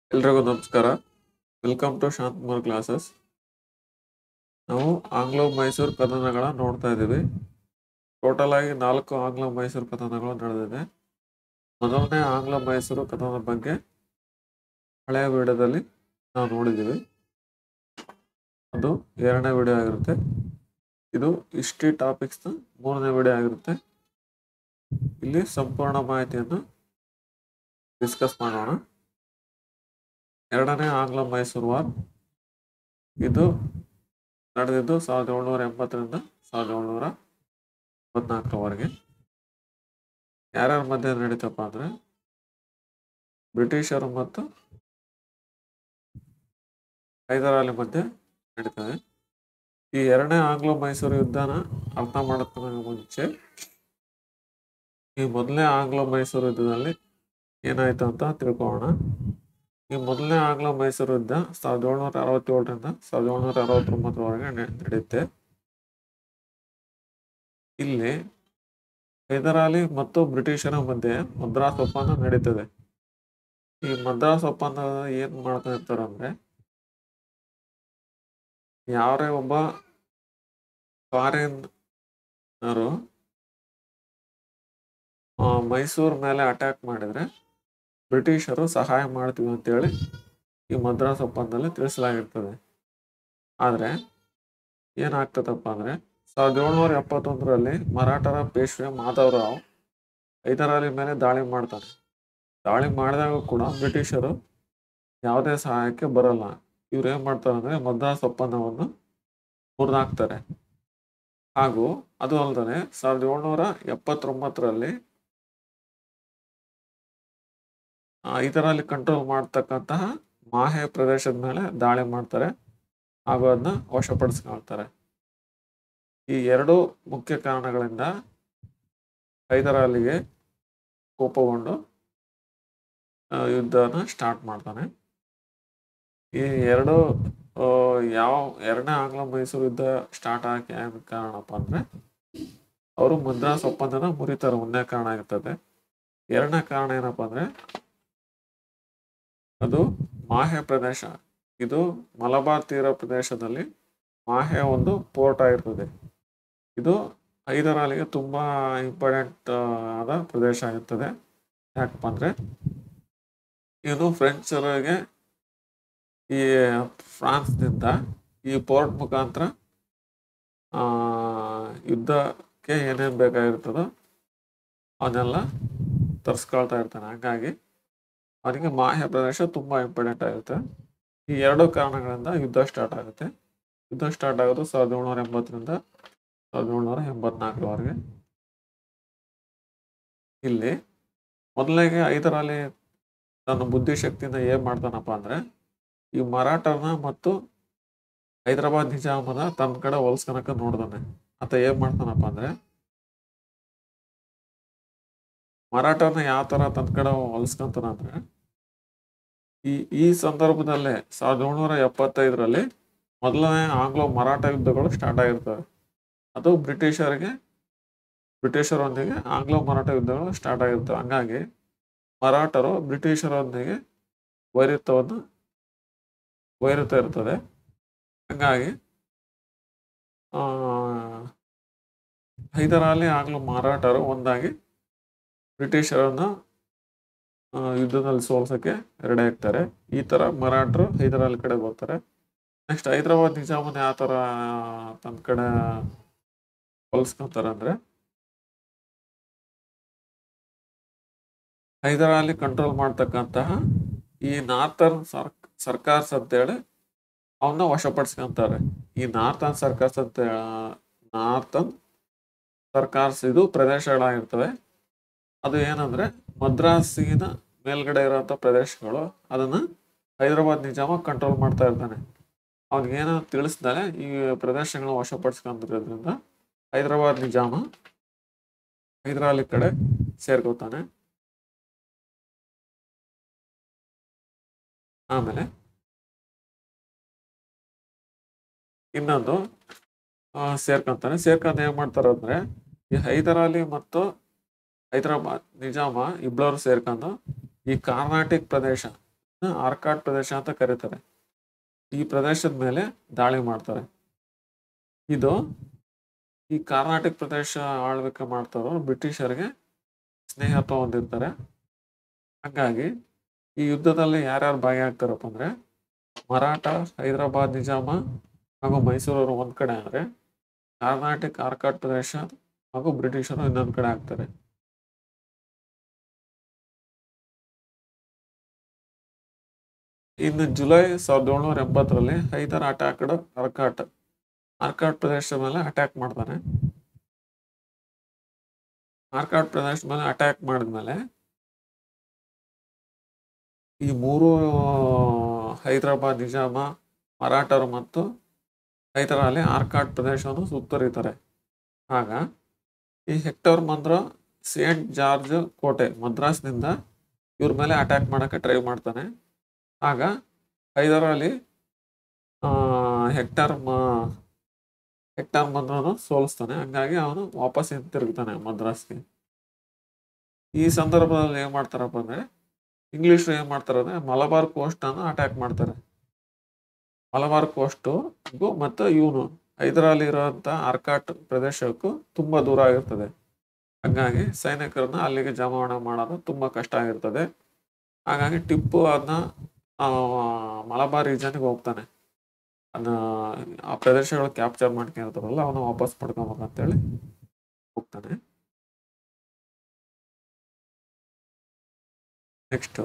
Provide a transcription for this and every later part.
ಎಲ್ರಿಗೂ ನಮಸ್ಕಾರ welcome to Shanthakumar classes ನಾವು ಆಂಗ್ಲೋ ಮೈಸೂರು ಕದನಗಳ ನೋಡ್ತಾ ಇದ್ದೀವಿ ಟೋಟಲ್ ಆಗಿ ನಾಲ್ಕು ಆಂಗ್ಲ ಮೈಸೂರು ಕದನಗಳು ನಡೆದಿದೆ ಮೊದಲನೇ ಆಂಗ್ಲ ಮೈಸೂರು ಕದನದ ಬಗ್ಗೆ ಹಳೆಯ ವಿಡಿಯೋದಲ್ಲಿ ನಾವು ನೋಡಿದ್ದೀವಿ ಅದು ಎರಡನೇ ವಿಡಿಯೋ ಆಗಿರುತ್ತೆ ಇದು ಹಿಸ್ಟ್ರಿ ಟಾಪಿಕ್ಸ್ನ ಮೂರನೇ ವಿಡಿಯೋ ಆಗಿರುತ್ತೆ ಇಲ್ಲಿ ಸಂಪೂರ್ಣ ಮಾಹಿತಿಯನ್ನು ಡಿಸ್ಕಸ್ ಮಾಡೋಣ ಎರಡನೇ ಆಂಗ್ಲ ಮೈಸೂರು ವಾರ್ ಇದು ನಡೆದಿದ್ದು ಸಾವಿರದ ಏಳ್ನೂರ ಎಂಬತ್ತರಿಂದ ಸಾವಿರದ ಏಳ್ನೂರ ಇಪ್ಪತ್ನಾಲ್ಕರವರೆಗೆ ಯಾರ್ಯಾರ ಮಧ್ಯೆ ನಡೀತಪ್ಪ ಅಂದ್ರೆ ಬ್ರಿಟಿಷರು ಮತ್ತು ಹೈದರಾಲಿ ಮಧ್ಯೆ ನಡೀತದೆ ಈ ಎರಡನೇ ಆಂಗ್ಲೋ ಮೈಸೂರು ಯುದ್ಧನ ಅರ್ಥ ಮಾಡೋದಕ್ಕೆ ಮುಂಚೆ ಈ ಮೊದಲನೇ ಆಂಗ್ಲೋ ಮೈಸೂರು ಯುದ್ಧದಲ್ಲಿ ಏನಾಯ್ತು ಅಂತ ತಿಳ್ಕೊಳ್ಳೋಣ ಈ ಮೊದಲನೇ ಆಂಗ್ಲ ಮೈಸೂರು ಯುದ್ಧ ಸಾವಿರದ ಏಳ್ನೂರ ಅರವತ್ತೇಳರಿಂದ ಸಾವಿರದ ಏಳ್ನೂರ ಅರವತ್ತೊಂಬತ್ತರವರೆಗೆ ನೆ- ನಡೆಯುತ್ತೆ ಇಲ್ಲಿ ಹೈದರಾಲಿ ಮತ್ತು ಬ್ರಿಟಿಷರ ಮಧ್ಯೆ ಮದ್ರಾಸ್ ಒಪ್ಪಂದ ನಡೀತದೆ ಈ ಮದ್ರಾಸ್ ಒಪ್ಪಂದ ಏನ್ ಮಾಡ್ಕೊಂಡಿರ್ತಾರೆ ಅಂದ್ರೆ ಯಾರೇ ಒಬ್ಬ ಫಾರಿನ್ನರು ಮೈಸೂರು ಮೇಲೆ ಅಟ್ಯಾಕ್ ಮಾಡಿದ್ರೆ ಬ್ರಿಟಿಷರು ಸಹಾಯ ಮಾಡ್ತೀವಿ ಅಂತೇಳಿ ಈ ಮದ್ರಾಸ್ ಒಪ್ಪಂದದಲ್ಲಿ ತಿಳಿಸಲಾಗಿರ್ತದೆ ಆದರೆ ಏನಾಗ್ತದಪ್ಪ ಅಂದ್ರೆ ಸಾವಿರದ ಏಳ್ನೂರ ಎಪ್ಪತ್ತೊಂದರಲ್ಲಿ ಮರಾಠರ ಪೇಶ್ವೆ ಮಾಧವರಾವ್ ಹೈದರಾಲಿ ಮೇಲೆ ದಾಳಿ ಮಾಡ್ತಾನೆ ದಾಳಿ ಮಾಡಿದಾಗ ಕೂಡ ಬ್ರಿಟಿಷರು ಯಾವುದೇ ಸಹಾಯಕ್ಕೆ ಬರಲ್ಲ ಇವ್ರು ಏನ್ ಮಾಡ್ತಾರೆ ಅಂದ್ರೆ ಮದ್ರಾಸ್ ಒಪ್ಪಂದವನ್ನು ಮುರಿದಾಕ್ತಾರೆ ಹಾಗೂ ಅದು ಅಲ್ಲದೆ ಸಾವಿರದ ಏಳ್ನೂರ ಎಪ್ಪತ್ತೊಂಬತ್ತರಲ್ಲಿ ಇದರಲ್ಲಿ ಕಂಟ್ರೋಲ್ ಮಾಡ್ತಕ್ಕಂತಹ ಮಾಹೆ ಪ್ರದೇಶದ ಮೇಲೆ ದಾಳಿ ಮಾಡ್ತಾರೆ ಹಾಗೂ ಅದನ್ನ ವಶಪಡಿಸ್ಕೊಳ್ತಾರೆ ಈ ಎರಡು ಮುಖ್ಯ ಕಾರಣಗಳಿಂದ ಹೈದರಾಲಿಗೆ ಕೋಪಗೊಂಡು ಆ, ಯುದ್ಧನ ಸ್ಟಾರ್ಟ್ ಮಾಡ್ತಾನೆ ಈ ಎರಡು ಆ, ಯಾವ ಎರಡನೇ ಆಂಗ್ಲ ಮೈಸೂರು ಯುದ್ಧ ಸ್ಟಾರ್ಟ್ ಆಗಕ್ಕೆ ಏನ್ ಕಾರಣಪ್ಪ ಅಂದ್ರೆ ಅವರು ಮದ್ರಾಸ್ ಒಪ್ಪಂದನ ಮುರಿತಾರೆ ಒಂದನೇ ಕಾರಣ ಆಗಿರ್ತದೆ ಎರಡನೇ ಕಾರಣ ಏನಪ್ಪಾ ಅಂದ್ರೆ ಅದು ಮಾಹೆ ಪ್ರದೇಶ ಇದು ಮಲಬಾರ್ ತೀರ ಪ್ರದೇಶದಲ್ಲಿ ಮಾಹೆ ಒಂದು ಪೋರ್ಟ್ ಆಗಿರ್ತದೆ ಇದು ಹೈದರಾಲಿಗೆ ತುಂಬಾ ಇಂಪಾರ್ಟೆಂಟ್ ಆದ ಪ್ರದೇಶ ಆಗಿರ್ತದೆ ಯಾಕಪ್ಪ ಅಂದ್ರೆ ಇದು ಫ್ರೆಂಚರಿಗೆ ಈ ಫ್ರಾನ್ಸ್ನಿಂದ ಈ ಪೋರ್ಟ್ ಮುಖಾಂತರ ಆ, ಯುದ್ಧಕ್ಕೆ ಏನೇನು ಬೇಕಾಗಿರ್ತದೋ ಅವನ್ನೆಲ್ಲ ತರಿಸ್ಕೊಳ್ತಾ ಇರ್ತಾನೆ ಹಾಗಾಗಿ ಅವನಿಗೆ ಮಾಹ್ಯ ಪ್ರದೇಶ ತುಂಬಾ ಇಂಪಾರ್ಟೆಂಟ್ ಆಗುತ್ತೆ ಈ ಎರಡು ಕಾರಣಗಳಿಂದ ಯುದ್ಧ ಸ್ಟಾರ್ಟ್ ಆಗುತ್ತೆ ಯುದ್ಧ ಸ್ಟಾರ್ಟ್ ಆಗೋದು ಸಾವಿರದ ಏಳ್ನೂರ ಎಂಬತ್ತರಿಂದ ಸಾವಿರದ ಏಳ್ನೂರ ಎಂಬತ್ನಾಲ್ಕರವರೆಗೆ ಇಲ್ಲಿ ಮೊದಲಿಗೆ ಹೈದರಾಲಿ ತನ್ನ ಬುದ್ಧಿಶಕ್ತಿಯಿಂದ ಏನ್ ಮಾಡ್ತಾನಪ್ಪ ಅಂದ್ರೆ ಈ ಮರಾಠನ ಮತ್ತು ಹೈದರಾಬಾದ್ ನಿಜಾಮನ ತನ್ನ ಕಡೆ ಹೊಲ್ಸ್ಕೊಳಕ ನೋಡ್ದಾನೆ ಆತ ಏನ್ ಮಾಡ್ತಾನಪ್ಪ ಅಂದ್ರೆ ಮರಾಠನ ಯಾವ ತರ ತನ್ನ ಕಡೆ ಹೊಲ್ಸ್ಕೊಂತಾನ ಅಂದ್ರೆ ಈ ಈ ಸಂದರ್ಭದಲ್ಲೇ ಸಾವಿರದ ಏಳ್ನೂರ ಎಪ್ಪತ್ತೈದರಲ್ಲಿ ಮೊದಲನೇ ಆಂಗ್ಲೋ ಮರಾಠ ಯುದ್ಧಗಳು ಸ್ಟಾರ್ಟ್ ಆಗಿರ್ತವೆ ಅದು ಬ್ರಿಟಿಷರಿಗೆ ಬ್ರಿಟಿಷರೊಂದಿಗೆ ಆಂಗ್ಲೋ ಮರಾಠ ಯುದ್ಧಗಳು ಸ್ಟಾರ್ಟ್ ಆಗಿರ್ತವೆ ಹಂಗಾಗಿ ಮರಾಠರು ಬ್ರಿಟಿಷರೊಂದಿಗೆ ವೈರಿತ್ವವನ್ನು ವೈರಿತ್ವ ಇರ್ತದೆ ಹಂಗಾಗಿ ಆ, ಹೈದರಾಲಿ ಆಗ್ಲೂ ಮರಾಠರು ಒಂದಾಗಿ ಬ್ರಿಟಿಷರನ್ನ ಆ, ಯುದ್ಧದಲ್ಲಿ ಸೋಲ್ಸಕ್ಕೆ ರೆಡಿ ಆಗ್ತಾರೆ ಈ ತರ ಮರಾಠರು ಹೈದರಾಲಿ ಕಡೆ ಬರ್ತಾರೆ ನೆಕ್ಸ್ಟ್ ಹೈದರಾಬಾದ್ ನಿಜಾಮನ್ ಯಾವ ತರ ತನ್ನ ಕಡೆ ಹೋಲಿಸ್ಕೊಂತಾರೆ ಅಂದ್ರೆ ಹೈದರಾಲಿ ಕಂಟ್ರೋಲ್ ಮಾಡ್ತಕ್ಕಂತಹ ಈ ನಾರ್ತರ್ನ್ ಸರ್ ಸರ್ಕಾರ್ಸ್ ಅಂತೇಳಿ ಅವನ್ನ ವಶಪಡಿಸ್ಕೊಂತಾರೆ ಈ ನಾರ್ತನ್ ಸರ್ಕಾರ್ಸ್ ಅಂತ ನಾರ್ತನ್ ಸರ್ಕಾರ್ಸ್ ಇದು ಪ್ರದೇಶಗಳಾಗಿರ್ತವೆ ಅದು ಏನಂದ್ರೆ ಮದ್ರಾಸಿನ ಮೇಲ್ಗಡೆ ಇರುವಂತ ಪ್ರದೇಶಗಳು ಅದನ್ನ ಹೈದರಾಬಾದ್ ನಿಜಾಮ ಕಂಟ್ರೋಲ್ ಮಾಡ್ತಾ ಇರ್ತಾನೆ ಅವನಿಗೇನೋ ತಿಳಿಸ್ದಲೆ ಈ ಪ್ರದೇಶಗಳನ್ನ ವಶಪಡಿಸ್ಕೊಂಡಿರೋದ್ರಿಂದ ಹೈದರಾಬಾದ್ ನಿಜಾಮ ಹೈದರಾಲಿ ಕಡೆ ಸೇರ್ಕೋತಾನೆ ಆಮೇಲೆ ಇನ್ನೊಂದು ಆ, ಸೇರ್ಕೊಂತಾನೆ ಸೇರ್ಕೊಂಡು ಏನ್ ಮಾಡ್ತಾರೆ ಅಂದ್ರೆ ಈ ಹೈದರಾಲಿ ಮತ್ತು ಹೈದರಾಬಾದ್ ನಿಜಾಮ ಇಬ್ಬರು ಸೇರ್ಕೊಂಡು ಈ ಕಾರ್ನಾಟಿಕ್ ಪ್ರದೇಶ ಆರ್ಕಾಟ್ ಪ್ರದೇಶ ಅಂತ ಕರೀತಾರೆ ಈ ಪ್ರದೇಶದ ಮೇಲೆ ದಾಳಿ ಮಾಡ್ತಾರೆ ಇದು ಈ ಕರ್ನಾಟಕ ಪ್ರದೇಶ ಆಳ್ವಿಕೆ ಮಾಡ್ತಾರೋ ಬ್ರಿಟಿಷರಿಗೆ ಸ್ನೇಹತ್ವ ಹೊಂದಿರ್ತಾರೆ ಹಾಗಾಗಿ ಈ ಯುದ್ಧದಲ್ಲಿ ಯಾರ್ಯಾರು ಭಾಗಿಯಾಗ್ತಾರಪ್ಪ ಅಂದ್ರೆ ಮರಾಠ ಹೈದರಾಬಾದ್ ನಿಜಾಮ ಹಾಗೂ ಮೈಸೂರವರು ಒಂದ್ ಕಡೆ ಅಂದ್ರೆ ಕರ್ನಾಟಕ ಆರ್ಕಾಟ್ ಪ್ರದೇಶ ಹಾಗೂ ಬ್ರಿಟಿಷರು ಇನ್ನೊಂದ್ ಕಡೆ ಆಗ್ತಾರೆ ಇನ್ನು ಜುಲೈ ಸಾವಿರದ ಏಳ್ನೂರ ಎಂಬತ್ತರಲ್ಲಿ ಹೈದರ್ ಅಟ್ಯಾಕ್ಡ್ ಆರ್ಕಾಟ್ ಆರ್ಕಾಟ್ ಪ್ರದೇಶದ ಮೇಲೆ ಅಟ್ಯಾಕ್ ಮಾಡ್ತಾನೆ ಆರ್ಕಾಟ್ ಪ್ರದೇಶದ ಮೇಲೆ ಅಟ್ಯಾಕ್ ಮಾಡಿದ್ಮೇಲೆ ಈ ಮೂರು ಹೈದರಾಬಾದ್ ನಿಜಾಮ ಮರಾಠರು ಮತ್ತು ಹೈದರಾಲಿ ಆರ್ಕಾಟ್ ಪ್ರದೇಶವನ್ನು ಸುತ್ತರಿತಾರೆ ಆಗ ಈ ಹೆಕ್ಟರ್ ಮಂದ್ರ ಸೇಂಟ್ ಜಾರ್ಜ್ ಕೋಟೆ ಮದ್ರಾಸ್ನಿಂದ ಇವ್ರ ಮೇಲೆ ಅಟ್ಯಾಕ್ ಮಾಡಕ್ಕೆ ಟ್ರೈ ಮಾಡ್ತಾನೆ ಆಗ ಹೈದರಾಲಿ ಆ, ಹೆಕ್ಟರ್ ಮ ಹೆಕ್ಟರ್ ಮಂದ್ರನು ಸೋಲಿಸ್ತಾನೆ ಹಂಗಾಗಿ ಅವನು ವಾಪಸ್ ಹಿಂತಿರುಗ್ತಾನೆ ಮದ್ರಾಸ್ಗೆ ಈ ಸಂದರ್ಭದಲ್ಲಿ ಏನ್ ಮಾಡ್ತಾರಪ್ಪ ಅಂದ್ರೆ ಇಂಗ್ಲಿಷ್ ಏನ್ ಮಾಡ್ತಾರೆ ಅಂದ್ರೆ ಮಲಬಾರ್ ಕೋಸ್ಟ್ ಅನ್ನು ಅಟ್ಯಾಕ್ ಮಾಡ್ತಾರೆ ಮಲಬಾರ್ ಕೋಸ್ಟ್ ಮತ್ತು ಇವನು ಹೈದರಾಲಿ ಇರುವಂತ ಆರ್ಕಾಟ್ ಪ್ರದೇಶಕ್ಕೂ ತುಂಬಾ ದೂರ ಆಗಿರ್ತದೆ ಹಾಗಾಗಿ ಸೈನಿಕರನ್ನ ಅಲ್ಲಿಗೆ ಜಮಾವಣೆ ಮಾಡೋದು ತುಂಬಾ ಕಷ್ಟ ಆಗಿರ್ತದೆ ಹಾಗಾಗಿ ಟಿಪ್ಪು ಅದನ್ನ ಮಲಬಾರ್ ರೀಜನ್ಗೆ ಹೋಗ್ತಾನೆ ಅದನ್ನ ಆ ಪ್ರದೇಶಗಳು ಕ್ಯಾಪ್ಚರ್ ಮಾಡ್ಕೊಂಡಿರ್ತಾರಲ್ಲ ಅವನು ವಾಪಸ್ ಪಡ್ಕೊಬೇಕಂತೇಳಿ ಹೋಗ್ತಾನೆ ನೆಕ್ಸ್ಟ್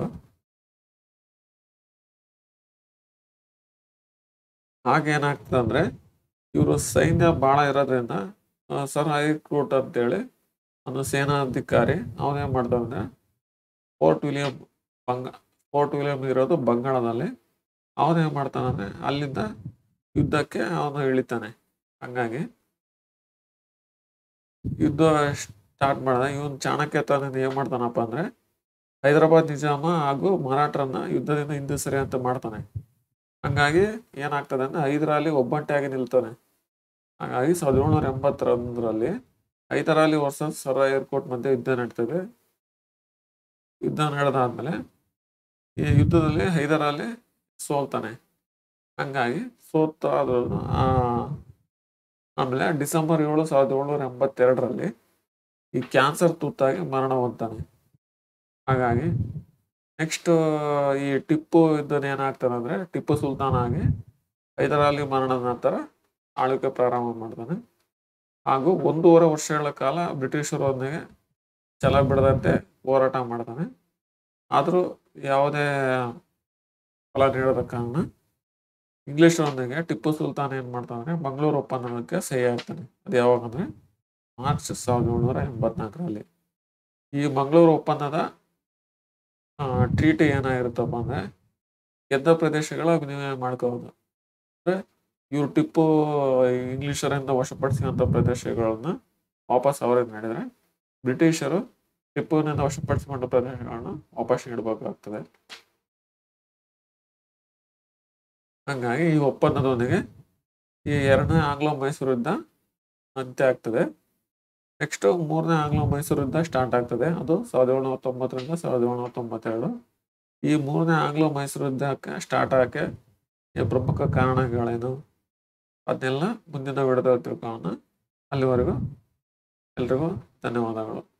ಹಾಗೇನಾಗ್ತದೆ ಅಂದ್ರೆ ಇವರು ಸೈನ್ಯ ಬಹಳ ಇರೋದ್ರಿಂದ ಆ, ಸರ್ ಹೈಕ್ರೂಟ್ ಅಂತೇಳಿ ಒಂದು ಸೇನಾಧಿಕಾರಿ ಅವನೇನ್ ಮಾಡ್ತಾನೆ ಫೋರ್ಟ್ ವಿಲಿಯಂ ಬಂಗ ಫೋರ್ಟ್ ವಿಲಿಯಂ ಇರೋದು ಬಂಗಾಳದಲ್ಲಿ ಅವನೇನ್ ಮಾಡ್ತಾನಂದ್ರೆ ಅಲ್ಲಿಂದ ಯುದ್ಧಕ್ಕೆ ಅವನು ಇಳಿತಾನೆ ಹಂಗಾಗಿ ಯುದ್ಧ ಸ್ಟಾರ್ಟ್ ಮಾಡಿದ ಇವನ್ ಚಾಣಕ್ಯ ತನದಿಂದ ಏನ್ ಮಾಡ್ತಾನಪ್ಪ ಅಂದ್ರೆ ಹೈದರಾಬಾದ್ ನಿಜಾಮ ಹಾಗೂ ಮರಾಠರನ್ನ ಯುದ್ಧದಿಂದ ಹಿಂದೆ ಸರಿ ಅಂತ ಮಾಡ್ತಾನೆ ಹಂಗಾಗಿ ಏನಾಗ್ತದೆ ಅಂದ್ರೆ ಹೈದರಾಲಿ ಒಬ್ಬಂಟಿಯಾಗಿ ನಿಲ್ತಾನೆ ಹಾಗಾಗಿ ಸಾವಿರದ ಏಳ್ನೂರ ಎಂಬತ್ತೊಂದರಲ್ಲಿ ಹೈದರಾಲಿ ವರ್ಸಸ್ ಸರ್ ಏರ್ಕೋಟ್ ಮಧ್ಯೆ ಯುದ್ಧ ನಡೀತದೆ ಯುದ್ಧ ನಡೆದಾದ್ಮೇಲೆ ಈ ಯುದ್ಧದಲ್ಲಿ ಹೈದರಾಲಿ ಸೋಲ್ತಾನೆ ಹಂಗಾಗಿ ಸೋತ ಆ ಆಮೇಲೆ ಡಿಸೆಂಬರ್ ಏಳು ಸಾವಿರದ ಏಳ್ನೂರ ಎಂಬತ್ತೆರಡರಲ್ಲಿ ಈ ಕ್ಯಾನ್ಸರ್ ತುತ್ತಾಗಿ ಮರಣ ಹೊಂತಾನೆ ಹಾಗಾಗಿ ನೆಕ್ಸ್ಟ್ ಈ ಟಿಪ್ಪು ಯುದ್ಧನ ಏನಾಗ್ತಾನೆ ಅಂದ್ರೆ ಟಿಪ್ಪು ಸುಲ್ತಾನ್ ಆಗಿ ಹೈದರಾಲಿ ಮರಣದ ನಂತರ ಆಳ್ವಿಕೆ ಪ್ರಾರಂಭ ಮಾಡ್ತಾನೆ ಹಾಗೂ ಒಂದೂವರೆ ವರ್ಷಗಳ ಕಾಲ ಬ್ರಿಟಿಷರೊಂದಿಗೆ ಛಲ ಬಿಡದಂತೆ ಹೋರಾಟ ಮಾಡ್ತಾನೆ ಆದರೂ ಯಾವುದೇ ಫಲ ನೀಡದ ಕಾರಣ ಇಂಗ್ಲಿಷರೊಂದಿಗೆ ಟಿಪ್ಪು ಸುಲ್ತಾನ್ ಏನ್ ಮಾಡ್ತಾನೆ ಮಂಗಳೂರು ಒಪ್ಪಂದಕ್ಕೆ ಸಹಿ ಆಗ್ತಾನೆ ಅದು ಯಾವಾಗ ಅಂದ್ರೆ ಮಾರ್ಚ್ ಸಾವಿರದ ಏಳ್ನೂರ ಎಂಬತ್ನಾಲ್ಕರಲ್ಲಿ ಈ ಮಂಗಳೂರು ಒಪ್ಪಂದದ ಟ್ರೀಟಿ ಏನಾಗಿರುತ್ತಪ್ಪ ಅಂದ್ರೆ ಗೆದ್ದ ಪ್ರದೇಶಗಳ ವಿನಿಮಯ ಮಾಡ್ಕೋಬೋದು ಅಂದ್ರೆ ಇವ್ರು ಟಿಪ್ಪು ಇಂಗ್ಲಿಷರಿಂದ ವಶಪಡಿಸಿದಂಥ ಪ್ರದೇಶಗಳನ್ನ ವಾಪಸ್ ಅವರಿಗೆ ನೀಡಿದ್ರೆ ಬ್ರಿಟಿಷರು ಟಿಪ್ಪುವಿನಿಂದ ವಶಪಡಿಸಿಕೊಂಡ ಪ್ರದೇಶಗಳನ್ನ ವಾಪಸ್ ನೀಡಬೇಕಾಗ್ತದೆ ಹಂಗಾಗಿ ಈ ಒಪ್ಪಂದದೊಂದಿಗೆ ಈ ಎರಡನೇ ಆಂಗ್ಲೋ ಮೈಸೂರು ಯುದ್ಧ ಅಂತ್ಯ ಆಗ್ತದೆ ನೆಕ್ಸ್ಟ್ ಮೂರನೇ ಆಂಗ್ಲೋ ಮೈಸೂರು ಯುದ್ಧ ಸ್ಟಾರ್ಟ್ ಆಗ್ತದೆ ಅದು ಸಾವಿರದ ಏಳ್ನೂರ ತೊಂಬತ್ತರಿಂದ ಸಾವಿರದ ಏಳ್ನೂರ ತೊಂಬತ್ತೆರಡು ಈ ಮೂರನೇ ಆಂಗ್ಲೋ ಮೈಸೂರು ಯುದ್ಧಕ್ಕೆ ಸ್ಟಾರ್ಟ್ ಆಗಕ್ಕೆ ಈ ಪ್ರಮುಖ ಕಾರಣಗಳೇನು ಅದನ್ನೆಲ್ಲ ಮುಂದಿನ ವಿಡಿಯೋದಲ್ಲಿ ತಿಳ್ಕೊಳ್ಳೋಣ ಅಲ್ಲಿವರೆಗೂ ಎಲ್ರಿಗೂ ಧನ್ಯವಾದಗಳು